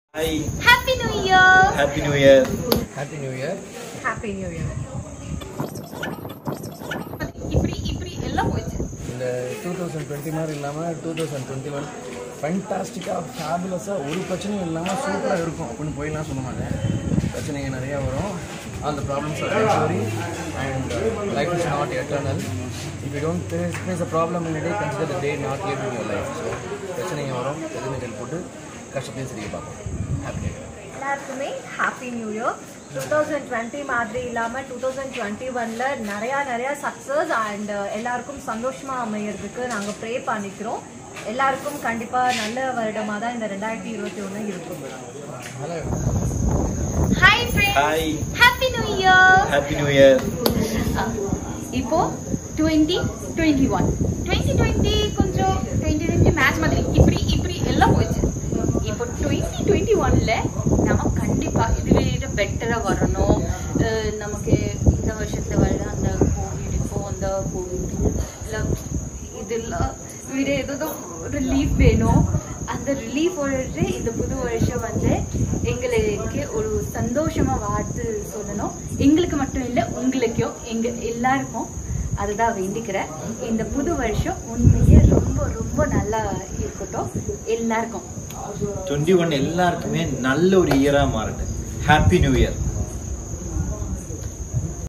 hi happy new year happy new year happy new year happy new year இப்படி இப்படி எல்லாம் போயிடுச்சு இந்த டூ தௌசண்ட் டுவெண்ட்டி மாதிரி இல்லாமல் டூ தௌசண்ட் டுவெண்ட்டி ஒன் ஃபண்டாஸ்டிக்காக ஃபேபுலஸாக ஒரு பிரச்சனையும் இல்லாமல் சூப்பராக இருக்கும் அப்படின்னு போயெல்லாம் சொல்ல மாட்டேன் பிரச்சனைங்க நிறையா வரும் அந்த problems are temporary and life is not eternal if you don't face a problem in day consider the day not live in your life so பிரச்சனைங்க வரும் எதுவுமே போட்டு கஷ்டத்தையும் சிரிக்க பார்ப்போம் ஹாப்பி நியூ எல்லாருக்குமே happy new year two thousand twenty மாதிரி இல்லாமல் டூ தௌசண்ட் டுவெண்ட்டி ஒனில் நிறையா நிறையா சக்ஸஸ் அண்ட் எல்லாருக்கும் சந்தோஷமாக அமையறதுக்கு நாங்கள் ப்ரே பண்ணிக்கிறோம் எல்லாருக்கும் கண்டிப்பாக நல்ல வருடமாக தான் இந்த ரெண்டாயிரத்தி இருபத்தி ஒன்று இருக்கும் hello hi friends hi happy new year happy new year இப்போ twenty twenty one twenty twenty கொஞ்சம் டுவெண்ட்டி டுவெண்ட்டி மேட்ச் மாதிரி இப்படி இப்படி எல்லாம் போயிடுச்சு இப்போ டுவெண்ட்டி டுவெண்ட்டி ஒன்ல நம்ம கண்டிப்பா இதுவே பெட்டராக வரணும் அஹ் நமக்கு இந்த வருஷத்துல வர அந்த கோவிட் இப்போ அந்த கோவிட் இல்லை இதெல்லாம் வேற ஏதோ ரிலீஃப் வேணும் அந்த ரிலீஃபோட இந்த புது வருஷம் வந்து எங்களுக்கு ஒரு சந்தோஷமா வாழ்த்து சொல்லணும் எங்களுக்கு மட்டும் இல்லை உங்களுக்கும் எங்க எல்லாருக்கும் அதுதான் வேண்டிக்கிறேன் இந்த புது வருஷம் உண்மையே ரொம்ப ரொம்ப நல்லா இருக்கட்டும் எல்லாருக்கும் டுவெண்ட்டி ஒன் எல்லாருக்குமே நல்ல ஒரு இயரா மாறட்டும் ஹாப்பி நியூ இயர்